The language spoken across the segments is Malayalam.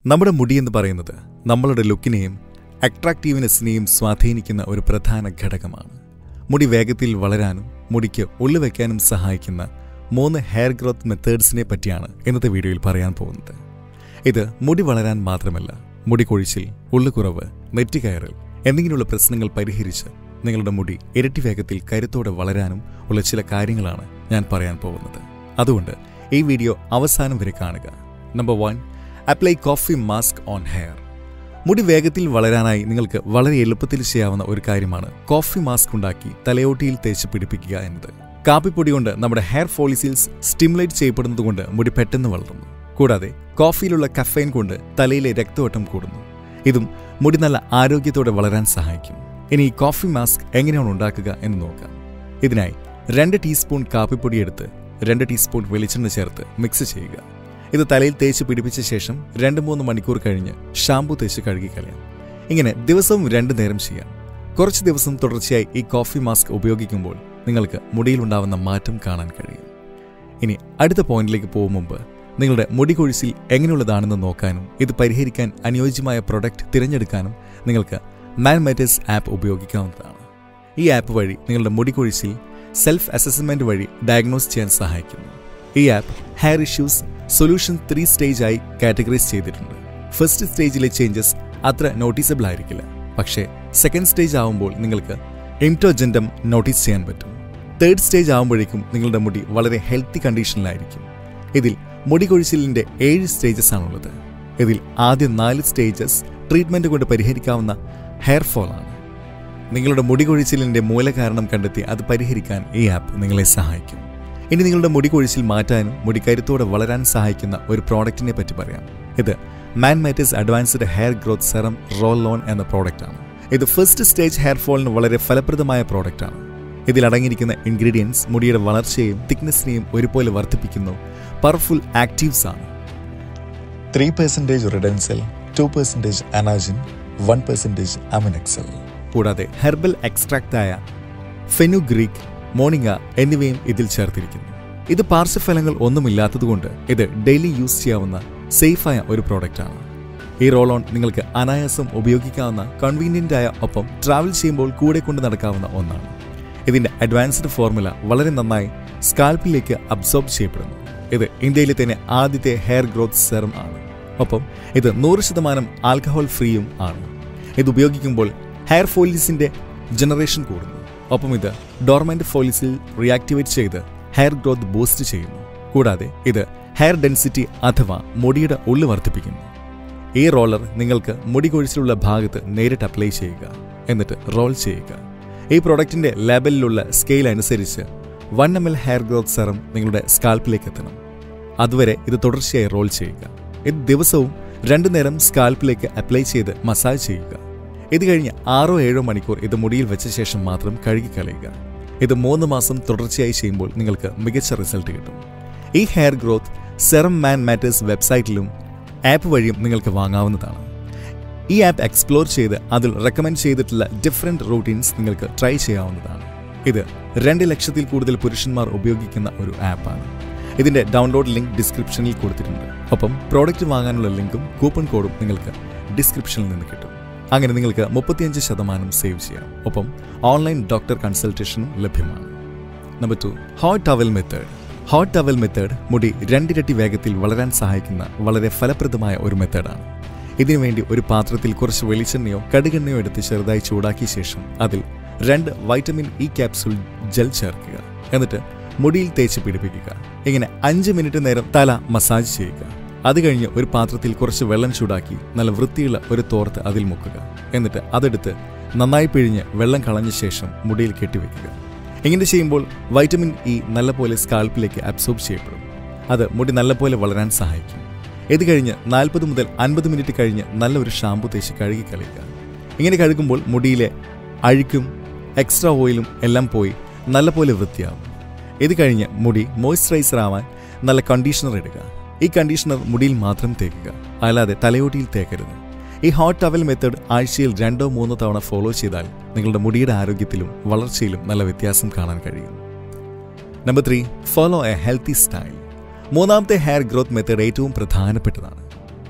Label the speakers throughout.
Speaker 1: നമ്മുടെ മുടി എന്ന് പറയുന്നത് നമ്മളുടെ ലുക്കിനെയും അട്രാക്റ്റീവ്നെസ്സിനെയും സ്വാധീനിക്കുന്ന ഒരു പ്രധാന ഘടകമാണ് മുടി വേഗത്തിൽ വളരാനും മുടിക്ക് ഉള്ളു വയ്ക്കാനും സഹായിക്കുന്ന മൂന്ന് ഹെയർ ഗ്രോത്ത് മെത്തേഡ്സിനെ പറ്റിയാണ് ഇന്നത്തെ വീഡിയോയിൽ പറയാൻ പോകുന്നത് ഇത് മുടി വളരാൻ മാത്രമല്ല മുടി കൊഴിച്ചിൽ ഉള്ളുകുറവ് നെറ്റിക്കയറൽ എന്നിങ്ങനെയുള്ള പ്രശ്നങ്ങൾ പരിഹരിച്ച് നിങ്ങളുടെ മുടി ഇരട്ടി വേഗത്തിൽ കരുത്തോടെ വളരാനും ഉള്ള ചില കാര്യങ്ങളാണ് ഞാൻ പറയാൻ പോകുന്നത് അതുകൊണ്ട് ഈ വീഡിയോ അവസാനം വരെ കാണുക number one apply coffee mask on hair മുടി വേഗത്തിൽ വളരാനായി നിങ്ങൾക്ക് വളരെ എളുപ്പത്തിൽ ചെയ്യാവുന്ന ഒരു കാര്യമാണ് കോഫി മാസ്ക് ഉണ്ടാക്കി തലയോട്ടിയിൽ തേച്ച് പിടിപ്പിക്കുക എന്നത് കാപ്പിപ്പൊടി കൊണ്ട് നമ്മുടെ ഹെയർ ഫോളിസിൽസ് സ്റ്റിമുലേറ്റ് ചെയ്യപ്പെടുന്നതുകൊണ്ട് മുടി പെട്ടെന്ന് വളരുന്നു കൂടാതെ കോഫിയിലുള്ള കഫൈൻ കൊണ്ട് തലയിലെ രക്തയോട്ടം കൂടുന്നു ഇതും മുടി നല്ല ആരോഗ്യത്തോടെ വളരാൻ സഹായിക്കും ഇനി ഈ കോഫി മാസ്ക് എങ്ങനെയാണ് ഉണ്ടാക്കുക എന്ന് നോക്കാം ഇതിനായി രണ്ട് ടീസ്പൂൺ കാപ്പിപ്പൊടി എടുത്ത് രണ്ട് ടീസ്പൂൺ വെളിച്ചെണ്ണ ചേർത്ത് മിക്സ് ചെയ്യുക ഇത് തലയിൽ തേച്ച് പിടിപ്പിച്ച ശേഷം രണ്ട് മൂന്ന് മണിക്കൂർ കഴിഞ്ഞ് ഷാമ്പു തേച്ച് കഴുകിക്കളയാം ഇങ്ങനെ ദിവസവും രണ്ടു നേരം ചെയ്യാം കുറച്ച് ദിവസം തുടർച്ചയായി ഈ കോഫി മാസ്ക് ഉപയോഗിക്കുമ്പോൾ നിങ്ങൾക്ക് മുടിയിലുണ്ടാവുന്ന മാറ്റം കാണാൻ കഴിയും ഇനി അടുത്ത പോയിന്റിലേക്ക് പോകും മുമ്പ് നിങ്ങളുടെ മുടി കൊഴിച്ചിൽ എങ്ങനെയുള്ളതാണെന്ന് നോക്കാനും ഇത് പരിഹരിക്കാൻ അനുയോജ്യമായ പ്രൊഡക്റ്റ് തിരഞ്ഞെടുക്കാനും നിങ്ങൾക്ക് മാൻ മാറ്റേഴ്സ് ആപ്പ് ഉപയോഗിക്കാവുന്നതാണ് ഈ ആപ്പ് വഴി നിങ്ങളുടെ മുടി കൊഴിച്ചിൽ സെൽഫ് അസസ്മെന്റ് വഴി ഡയഗ്നോസ് ചെയ്യാൻ സഹായിക്കുന്നു ഈ app hair issues solution three stage ആയി കാറ്റഗറൈസ് ചെയ്തിട്ടുണ്ട് ഫസ്റ്റ് സ്റ്റേജിലെ ചേഞ്ചസ് അത്ര നോട്ടീസബിൾ ആയിരിക്കില്ല പക്ഷേ സെക്കൻഡ് സ്റ്റേജ് ആവുമ്പോൾ നിങ്ങൾക്ക് ഇംറ്റോജെൻഡം നോട്ടീസ് ചെയ്യാൻ പറ്റും തേർഡ് സ്റ്റേജ് ആവുമ്പോഴേക്കും നിങ്ങളുടെ മുടി വളരെ ഹെൽത്തി കണ്ടീഷനിലായിരിക്കും ഇതിൽ മുടി കൊഴിച്ചിലിന്റെ ഏഴ് സ്റ്റേജസ് ആണുള്ളത് ഇതിൽ ആദ്യ നാല് സ്റ്റേജസ് ട്രീറ്റ്മെന്റ് കൊണ്ട് പരിഹരിക്കാവുന്ന ഹെയർ ഫോൾ ആണ് നിങ്ങളുടെ മുടി കൊഴിച്ചിലിന്റെ മൂലകാരണം കണ്ടെത്തി അത് പരിഹരിക്കാൻ ഈ ആപ്പ് നിങ്ങളെ സഹായിക്കും ഇനി നിങ്ങളുടെ മുടി കൊഴിച്ചിൽ മാറ്റാനും മുടി കരുത്തോടെ വളരാൻ സഹായിക്കുന്ന ഒരു പ്രോഡക്റ്റിനെ പറ്റി പറയാം ഇത് Man Matters advanced hair growth serum roll on എന്ന പ്രോഡക്റ്റ് ആണ് ഇത് ഫസ്റ്റ് സ്റ്റേജ് ഹെയർ ഫോളിന് വളരെ ഫലപ്രദമായ പ്രോഡക്റ്റ് ആണ് ഇതിൽ അടങ്ങിയിരിക്കുന്ന ഇൻഗ്രീഡിയൻസ് മുടിയുടെ വളർച്ചയെയും തിക്നെസ്സിനെയും ഒരുപോലെ വർദ്ധിപ്പിക്കുന്നു പവർഫുൾ ആക്റ്റീവ്സ് ആണ് three percentage Redensyl two percentage Anagain one percentage Aminexil കൂടാതെ ഹെർബൽ എക്സ്ട്രാക്റ്റ് ആയ ഫെനുഗ്രീക്ക് മോണിങ്ങ എന്നിവയും ഇതിൽ ചേർത്തിരിക്കുന്നു ഇത് പാർശ്വഫലങ്ങൾ ഒന്നുമില്ലാത്തതുകൊണ്ട് ഇത് ഡെയിലി യൂസ് ചെയ്യാവുന്ന സേഫായ ഒരു പ്രോഡക്റ്റാണ് ഈ റോൾ ഓൺ നിങ്ങൾക്ക് അനായാസം ഉപയോഗിക്കാവുന്ന കൺവീനിയൻ്റ് ആയ ഒപ്പം ട്രാവൽ ചെയ്യുമ്പോൾ കൂടെ കൊണ്ട് നടക്കാവുന്ന ഒന്നാണ് ഇതിന്റെ അഡ്വാൻസ്ഡ് ഫോർമുല വളരെ നന്നായി സ്കാൽപ്പിലേക്ക് അബ്സോർബ് ചെയ്യപ്പെടുന്നു ഇത് ഇന്ത്യയിലെ തന്നെ ആദ്യത്തെ ഹെയർ ഗ്രോത്ത് സെറം ആണ് ഒപ്പം ഇത് നൂറ് ശതമാനം ആൽക്കഹോൾ ഫ്രീയും ആണ് ഇത് ഉപയോഗിക്കുമ്പോൾ ഹെയർ ഫോളിസിന്റെ ജനറേഷൻ കൂടുന്നു ഒപ്പം ഇത് ഡോർമെന്റ് ഫോളിസിൽ റിയാക്ടിവേറ്റ് ചെയ്ത് ഹെയർ ഗ്രോത്ത് ബൂസ്റ്റ് ചെയ്യുന്നു കൂടാതെ ഇത് ഹെയർ ഡെൻസിറ്റി അഥവാ മുടിയുടെ ഉള്ളു വർദ്ധിപ്പിക്കുന്നു ഈ റോളർ നിങ്ങൾക്ക് മുടി കൊഴിച്ചിലുള്ള ഭാഗത്ത് നേരിട്ട് അപ്ലൈ ചെയ്യുക എന്നിട്ട് റോൾ ചെയ്യുക ഈ പ്രൊഡക്റ്റിന്റെ ലേബലിലുള്ള സ്കെയിൽ അനുസരിച്ച് one M L hair growth serum നിങ്ങളുടെ സ്കാൽപ്പിലേക്ക് എത്തണം അതുവരെ ഇത് തുടർച്ചയായി റോൾ ചെയ്യുക ഇത് ദിവസവും രണ്ടു നേരം സ്കാൽപ്പിലേക്ക് അപ്ലൈ ചെയ്ത് മസാജ് ചെയ്യുക ഇത് കഴിഞ്ഞ് ആറോ ഏഴോ മണിക്കൂർ ഇത് മുടിയിൽ വെച്ച ശേഷം മാത്രം കഴുകിക്കളയുക ഇത് മൂന്ന് മാസം തുടർച്ചയായി ചെയ്യുമ്പോൾ നിങ്ങൾക്ക് മികച്ച റിസൾട്ട് കിട്ടും ഈ hair growth serum Man Matters വെബ്സൈറ്റിലും ആപ്പ് വഴിയും നിങ്ങൾക്ക് വാങ്ങാവുന്നതാണ് ഈ ആപ്പ് എക്സ്പ്ലോർ ചെയ്ത് അതിൽ റെക്കമെൻഡ് ചെയ്തിട്ടുള്ള ഡിഫറെൻറ്റ് റൂട്ടീൻസ് നിങ്ങൾക്ക് ട്രൈ ചെയ്യാവുന്നതാണ് ഇത് രണ്ട് ലക്ഷത്തിൽ കൂടുതൽ പുരുഷന്മാർ ഉപയോഗിക്കുന്ന ഒരു ആപ്പാണ് ഇതിന്റെ ഡൗൺലോഡ് ലിങ്ക് ഡിസ്ക്രിപ്ഷനിൽ കൊടുത്തിട്ടുണ്ട് ഒപ്പം പ്രോഡക്റ്റ് വാങ്ങാനുള്ള ലിങ്കും കൂപ്പൺ കോഡും നിങ്ങൾക്ക് ഡിസ്ക്രിപ്ഷനിൽ നിന്ന് കിട്ടും അങ്ങനെ നിങ്ങൾക്ക് മുപ്പത്തിയഞ്ച് ശതമാനം സേവ് ചെയ്യാം ഒപ്പം ഓൺലൈൻ ഡോക്ടർ കൺസൾട്ടേഷനും ലഭ്യമാണ് number two hot towel method hot towel method മുടി രണ്ടിരട്ടി വേഗത്തിൽ വളരാൻ സഹായിക്കുന്ന വളരെ ഫലപ്രദമായ ഒരു മെത്തേഡാണ് ഇതിനുവേണ്ടി ഒരു പാത്രത്തിൽ കുറച്ച് വെളിച്ചെണ്ണയോ കടുകെണ്ണയോ എടുത്ത് ചെറുതായി ചൂടാക്കിയ ശേഷം അതിൽ രണ്ട് വൈറ്റമിൻ ഇ ക്യാപ്സൂൾ ജെൽ ചേർക്കുക എന്നിട്ട് മുടിയിൽ തേച്ച് പിടിപ്പിക്കുക ഇങ്ങനെ അഞ്ച് മിനിറ്റ് നേരം തല മസാജ് ചെയ്യുക അത് കഴിഞ്ഞ് ഒരു പാത്രത്തിൽ കുറച്ച് വെള്ളം ചൂടാക്കി നല്ല വൃത്തിയുള്ള ഒരു തോർത്ത് അതിൽ മുക്കുക എന്നിട്ട് അതെടുത്ത് നന്നായി പിഴിഞ്ഞ് വെള്ളം കളഞ്ഞ ശേഷം മുടിയിൽ കെട്ടിവെക്കുക ഇങ്ങനെ ചെയ്യുമ്പോൾ വൈറ്റമിൻ ഇ നല്ലപോലെ സ്കാൽപ്പിലേക്ക് അബ്സോർബ് ചെയ്യപ്പെടും അത് മുടി നല്ലപോലെ വളരാൻ സഹായിക്കും ഇത് കഴിഞ്ഞ് നാൽപ്പത് മുതൽ അൻപത് മിനിറ്റ് കഴിഞ്ഞ് നല്ലൊരു ഷാമ്പു തേച്ച് കഴുകി കളയുക ഇങ്ങനെ കഴുകുമ്പോൾ മുടിയിലെ അഴുക്കും എക്സ്ട്രാ ഓയിലും എല്ലാം പോയി നല്ലപോലെ വൃത്തിയാവും ഇത് കഴിഞ്ഞ് മുടി മോയ്സ്ചറൈസർ ആവാൻ നല്ല കണ്ടീഷണർ ഇടുക ഈ കണ്ടീഷണർ മുടിയിൽ മാത്രം തേക്കുക അല്ലാതെ തലയോട്ടിയിൽ തേക്കരുത് ഈ ഹോട്ട് ടവൽ മെത്തേഡ് ആഴ്ചയിൽ രണ്ടോ മൂന്നോ തവണ ഫോളോ ചെയ്താൽ നിങ്ങളുടെ മുടിയുടെ ആരോഗ്യത്തിലും വളർച്ചയിലും നല്ല വ്യത്യാസം കാണാൻ കഴിയും number three follow a healthy style മൂന്നാമത്തെ ഹെയർ ഗ്രോത്ത് മെത്തേഡ് ഏറ്റവും പ്രധാനപ്പെട്ടതാണ്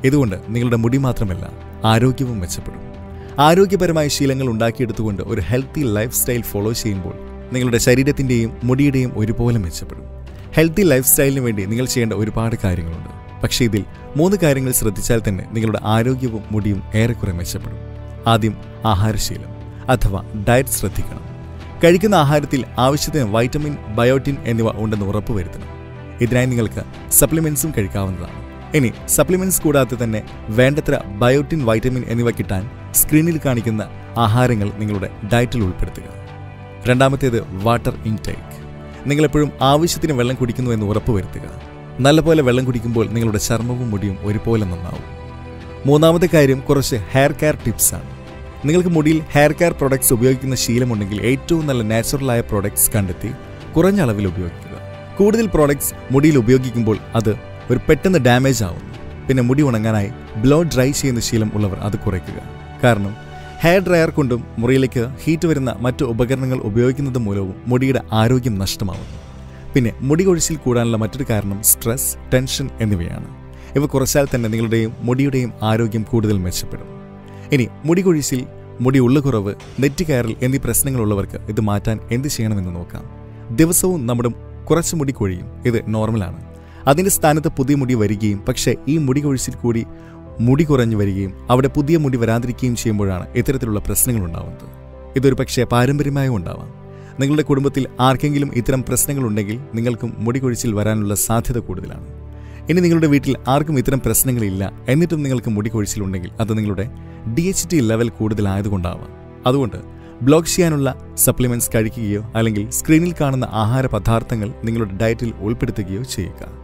Speaker 1: ഇതുകൊണ്ട് നിങ്ങളുടെ മുടി മാത്രമല്ല ആരോഗ്യവും മെച്ചപ്പെടും ആരോഗ്യപരമായ ശീലങ്ങൾ ഉണ്ടാക്കിയെടുത്തുകൊണ്ട് ഒരു ഹെൽത്തി ലൈഫ് സ്റ്റൈൽ ഫോളോ ചെയ്യുമ്പോൾ നിങ്ങളുടെ ശരീരത്തിൻ്റെയും മുടിയുടെയും ഒരുപോലെ മെച്ചപ്പെടും ഹെൽത്തി ലൈഫ് സ്റ്റൈലിന് വേണ്ടി നിങ്ങൾ ചെയ്യേണ്ട ഒരുപാട് കാര്യങ്ങളുണ്ട് പക്ഷേ ഇതിൽ മൂന്ന് കാര്യങ്ങൾ ശ്രദ്ധിച്ചാൽ തന്നെ നിങ്ങളുടെ ആരോഗ്യവും മുടിയും ഏറെക്കുറെ മെച്ചപ്പെടും ആദ്യം ആഹാരശീലം അഥവാ ഡയറ്റ് ശ്രദ്ധിക്കണം കഴിക്കുന്ന ആഹാരത്തിൽ ആവശ്യത്തിന് വൈറ്റമിൻ ബയോട്ടിൻ എന്നിവ ഉണ്ടെന്ന് ഉറപ്പുവരുത്തണം ഇതിനായി നിങ്ങൾക്ക് സപ്ലിമെന്റ്സും കഴിക്കാവുന്നതാണ് ഇനി സപ്ലിമെന്റ്സ് കൂടാതെ തന്നെ വേണ്ടത്ര ബയോട്ടിൻ വൈറ്റമിൻ എന്നിവ കിട്ടാൻ സ്ക്രീനിൽ കാണിക്കുന്ന ആഹാരങ്ങൾ നിങ്ങളുടെ ഡയറ്റിൽ ഉൾപ്പെടുത്തുക രണ്ടാമത്തേത് വാട്ടർ ഇൻടേക്ക് നിങ്ങളെപ്പോഴും ആവശ്യത്തിന് വെള്ളം കുടിക്കുന്നു എന്ന് ഉറപ്പുവരുത്തുക നല്ലപോലെ വെള്ളം കുടിക്കുമ്പോൾ നിങ്ങളുടെ ചർമ്മവും മുടിയും ഒരുപോലെ നന്നാവും മൂന്നാമത്തെ കാര്യം കുറച്ച് ഹെയർ കെയർ ടിപ്സ് ആണ് നിങ്ങൾക്ക് മുടിയിൽ ഹെയർ കെയർ പ്രൊഡക്ട്സ് ഉപയോഗിക്കുന്ന ശീലമുണ്ടെങ്കിൽ ഏറ്റവും നല്ല നാച്ചുറലായ പ്രൊഡക്ട്സ് കണ്ടെത്തി കുറഞ്ഞ അളവിൽ ഉപയോഗിക്കുക കൂടുതൽ പ്രോഡക്ട്സ് മുടിയിൽ ഉപയോഗിക്കുമ്പോൾ അത് ഒരു പെട്ടെന്ന് ഡാമേജ് ആവുന്നു പിന്നെ മുടി ഉണങ്ങാനായി ബ്ലോ ഡ്രൈ ചെയ്യുന്ന ശീലം ഉള്ളവർ അത് കുറയ്ക്കുക കാരണം ഹെയർ ഡ്രയർ കൊണ്ടും മുറിയിലേക്ക് ഹീറ്റ് വരുന്ന മറ്റു ഉപകരണങ്ങൾ ഉപയോഗിക്കുന്നത് മൂലവും മുടിയുടെ ആരോഗ്യം നഷ്ടമാവുന്നു പിന്നെ മുടി കൊഴിച്ചിൽ കൂടാനുള്ള മറ്റൊരു കാരണം സ്ട്രെസ് ടെൻഷൻ എന്നിവയാണ് ഇവ കുറച്ചാൽ തന്നെ നിങ്ങളുടെയും മുടിയുടെയും ആരോഗ്യം കൂടുതൽ മെച്ചപ്പെടും ഇനി മുടി കൊഴിച്ചിൽ മുടി ഉള്ളുകുറവ് നെറ്റ് കയറൽ എന്നീ പ്രശ്നങ്ങളുള്ളവർക്ക് ഇത് മാറ്റാൻ എന്ത് ചെയ്യണമെന്ന് നോക്കാം ദിവസവും നമ്മുടെ കുറച്ച് മുടി കൊഴിയും ഇത് നോർമലാണ് അതിൻ്റെ സ്ഥാനത്ത് പുതിയ മുടി വരികയും പക്ഷേ ഈ മുടി കൊഴിച്ചിൽ കൂടി മുടി കുറഞ്ഞു വരികയും അവിടെ പുതിയ മുടി വരാതിരിക്കുകയും ചെയ്യുമ്പോഴാണ് ഇത്തരത്തിലുള്ള പ്രശ്നങ്ങൾ ഉണ്ടാവുന്നത് ഇതൊരു പക്ഷേ പാരമ്പര്യമായും ഉണ്ടാവാം നിങ്ങളുടെ കുടുംബത്തിൽ ആർക്കെങ്കിലും ഇത്തരം പ്രശ്നങ്ങളുണ്ടെങ്കിൽ നിങ്ങൾക്കും മുടി കൊഴിച്ചിൽ വരാനുള്ള സാധ്യത കൂടുതലാണ് ഇനി നിങ്ങളുടെ വീട്ടിൽ ആർക്കും ഇത്തരം പ്രശ്നങ്ങളില്ല എന്നിട്ടും നിങ്ങൾക്ക് മുടി കൊഴിച്ചിലുണ്ടെങ്കിൽ അത് നിങ്ങളുടെ ഡി എച്ച് ടി ലെവൽ കൂടുതലായതുകൊണ്ടാവാം അതുകൊണ്ട് ബ്ലോക്ക് ചെയ്യാനുള്ള സപ്ലിമെന്റ്സ് കഴിക്കുകയോ അല്ലെങ്കിൽ സ്ക്രീനിൽ കാണുന്ന ആഹാര പദാർത്ഥങ്ങൾ നിങ്ങളുടെ ഡയറ്റിൽ ഉൾപ്പെടുത്തുകയോ ചെയ്യുക